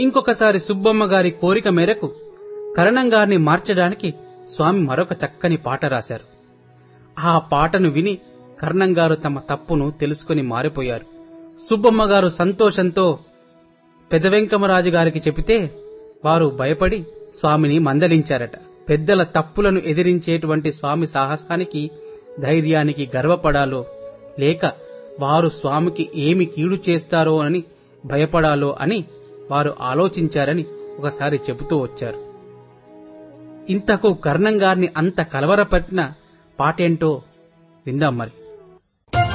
ఇంకొకసారి సుబ్బమ్మ గారి కోరిక మేరకు కరణం గారిని మార్చడానికి స్వామి మరొక చక్కని పాట రాశారు ఆ పాటను విని కర్ణం గారు తమ తప్పును తెలుసుకుని మారిపోయారు సుబ్బమ్మ గారు సంతోషంతో పెద్ద వెంకమరాజు గారికి చెబితే వారు భయపడి స్వామిని మందలించారట పెద్దల తప్పులను ఎదిరించేటువంటి స్వామి సాహసానికి ధైర్యానికి గర్వపడాలో లేక వారు స్వామికి ఏమి కీడు చేస్తారో అని భయపడాలో అని వారు ఆలోచించారని ఒకసారి చెబుతూ వచ్చారు ఇంతకు కర్ణం గారిని అంత కలవరపట్టిన పాటేంటో విందాం మరి